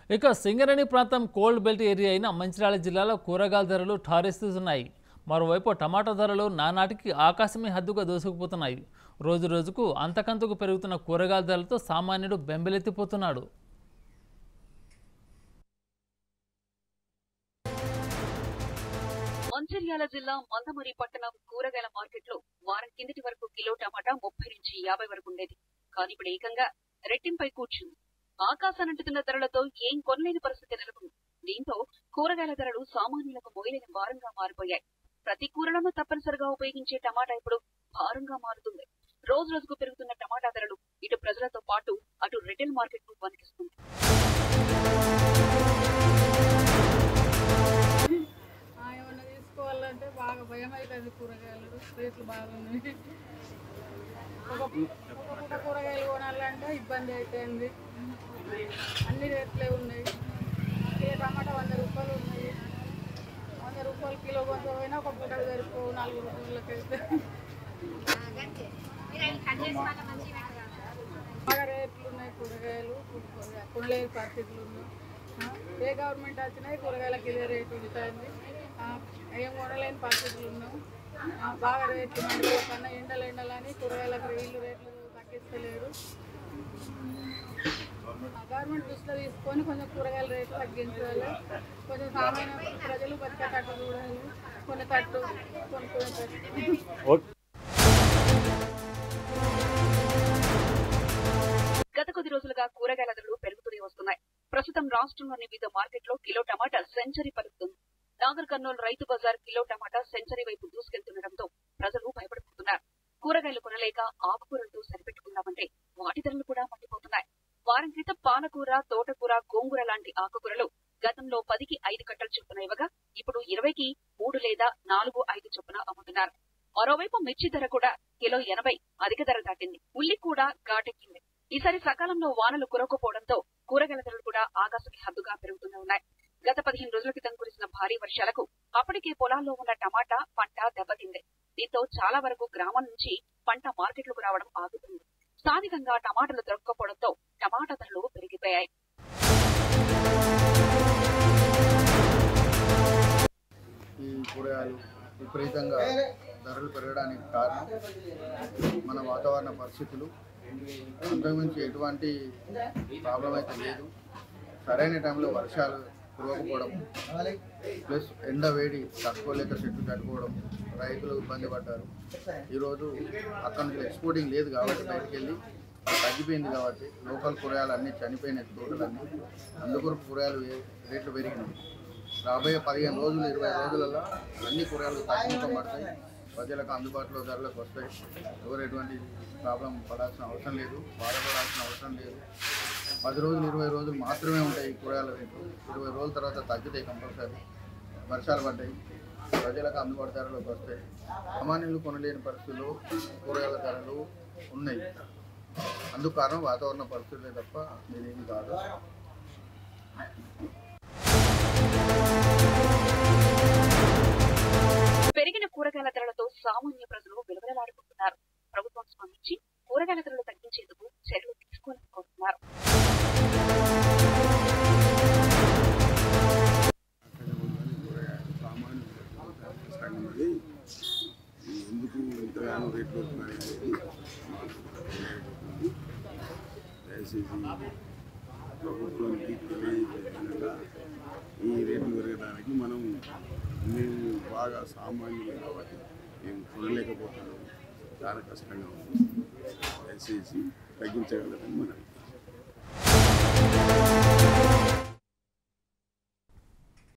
ఇక సింగరేణి ప్రాంతం cold belt area అయిన మంచిర్యాల జిల్లాలో కూరగాయల ధరలు ఠారెత్తుతున్నాయి మరోవైపు టమాటా ధరలు నానాటికి ఆకాశమే హద్దుగా దూసుకుపోతున్నాయి రోజు రోజుకు అంతకంతకు పెరుగుతున్న కూరగాయల ధరలతో సామాన్యుడు బెంబెలెత్తిపోతున్నాడు మంచిర్యాల జిల్లా మందమరి పట్టణం కూరగాయల మార్కెట్లో వారం కిందటి వరకు కిలో టమాటా ముప్పై నుంచి యాభై వరకు ఉండేది కానీ ఇప్పుడు ఏకంగా రెట్టింపై కూర్చుంది ఆకాశానంటుతున్న ధరలతో ఏం కొనలేని పరిస్థితి నెలకొంది దీంతో కూరగాయల ధరలు సామాన్యులకు మోయలేని భారంగా మారిపోయాయి ప్రతి కూరలను తప్పనిసరిగా ఉపయోగించే టమాటా ఇప్పుడు భారంగా మారుతుంది రోజు రోజుకు పెరుగుతున్న టమాటా ధరలు ఇటు ప్రజలతో పాటు అటు రిటైల్ మార్కెట్ కు వణికిస్తుంది ఆ, ఏమన్నా తీసుకోవాలంటే బాగా భయం అవుతుంది కూరగాయలు రేట్లు బాగున్నాయి ఒక ఒక పూట కూరగాయలు కొనాలంటే ఇబ్బంది అవుతుంది అన్ని రేట్లే ఉన్నాయి కిలో టమాటా వంద రూపాయలు ఉన్నాయి వంద రూపాయలు కిలో కొంత పోయినా ఒక పూట సరిపో నాలుగు రూపాయలకి అయితే బాగా రేట్లు ఉన్నాయి కూరగాయలు కొనలేని పరిస్థితులు ఉన్నాయి ఆ, ఏ గవర్నమెంట్ వచ్చినాయి కూరగాయలకి ఇదే రేటు ఉంటుంది ఆ, ఏం కొనలేని పరిస్థితులు ఉన్నాం ఆ, బాగా రేట్లు మందుల కన్నా ఎండలు ఎండలని కూరగాయలకు వీళ్ళు రేట్లు తగ్గిస్తలేరు ఆ, గవర్నమెంట్ దృష్టిలో తీసుకొని కొంచెం కూరగాయల రేట్లు తగ్గించాలి కొంచెం సామాన్య ప్రజలు బతికేటట్టు చూడాలి కొనేటట్టు కొనుక్కునేటట్టు గత కొద్ది రోజులుగా కూరగాయల ధరలు పెరుగుతూనే వస్తున్నాయి ప్రస్తుతం రాష్ట్రంలోని వివిధ మార్కెట్లో కిలో టమాటా సెంచరీ పలుకుతుంది నాగర్ కర్నూలు రైతు బజార్ కిలో టమాటా సెంచరీ వైపు దూసుకెళ్తుండటంతో ప్రజలు భయపడిపోతున్నారు కూరగాయలు కొనలేక ఆకుకూరలతో సరిపెట్టుకుందామంటే వాటి ధరలు కూడా మండిపోతున్నాయి వారం క్రితం పాలకూర తోటకూర గోంగూర లాంటి ఆకుకూరలు గతంలో పదికి ఐదు కట్టలు చొప్పున ఇవ్వగా ఇప్పుడు ఇరవైకి మూడు లేదా నాలుగు ఐదు చొప్పున అమ్ముతున్నారు మరోవైపు మిర్చి ధర కూడా కిలో ఎనభై అధిక ధర దాటింది ఉల్లి కూడా ఘాటెక్కింది ఈసారి సకాలంలో వానలు కురవకపోవడంతో కూరగాయల ధరలు కూడా ఆకాశకి హద్దుగా పెరుగుతూనే ఉన్నాయి గత పదిహేను రోజుల క్రితం కురిసిన భారీ వర్షాలకు అప్పటికే పొలాల్లో ఉన్న టమాటా పంట దెబ్బతింది దీంతో చాలా వరకు గ్రామం నుంచి పంట మార్కెట్లకు రావడం ఆగుతుంది స్థానికంగా టమాటాలు దొరకకపోవడంతో టమాటా ధరలు పెరిగిపోయాయి ఈ కూరగాయలు విపరీతంగా ధరలు పెరగడానికి కారణం మన వాతావరణ పరిస్థితులు అంతకుమించి ఎటువంటి ప్రాబ్లం అయితే లేదు సరైన టైంలో వర్షాలు కురవకపోవడం ప్లస్ ఎండ వేడి తట్టుకోలేక చెట్టు తట్టుకోవడం రైతులు ఇబ్బంది పడ్డారు ఈరోజు అక్కడ నుంచి ఎక్స్పోర్టింగ్ లేదు కాబట్టి బయటికి వెళ్ళి తగ్గిపోయింది కాబట్టి లోకల్ కూరగాయలు అన్నీ చనిపోయినాయి తోటలన్నీ అందుకు కూరగాయలు వే- రేట్లు పెరిగినాయి రాబోయే పదిహేను రోజులు ఇరవై రోజులలో అన్ని కూరగాయలు తగ్గుముఖం పడతాయి ప్రజలకు అందుబాటులో ధరలకు వస్తాయి ఎవరు ఎటువంటి ప్రాబ్లం పడాల్సిన అవసరం లేదు బాధపడాల్సిన అవసరం లేదు పది రోజులు ఇరవై రోజులు మాత్రమే ఉంటాయి ఈ కూరగాయల రేట్లు ఇరవై రోజుల తర్వాత తగ్గుతాయి కంపల్సరీ వర్షాలు పడ్డాయి ప్రజలకు అందుబాటు ధరలోకి వస్తాయి సామాన్యులు కొనలేని పరిస్థితుల్లో కూరగాయల ధరలు ఉన్నాయి అందుకు కారణం వాతావరణ పరిస్థితులే తప్ప మీరేమి కాదు పెరిగిన కూరగాయల ధరలతో సామాన్య ప్రజలు విలువలాడుకుంటున్నారు ప్రభుత్వం స్పందించి కూరగాయల ధరలు తగ్గించేందుకు చర్యలు తీసుకోవాలని కోరుతున్నారు సామాన్యులు ఎందుకు ఇంతగానో రేట్లు వస్తున్నాయి అనేది దయచేసి ప్రభుత్వానికి తెలియజేయగా ఈ రేట్లు పెరగడానికి మనం మేము బాగా సామాన్యులు కాబట్టి మేము కొనలేకపోతున్నాము చాలా కష్టంగా ఉంది దయచేసి తగ్గించగలరని మనం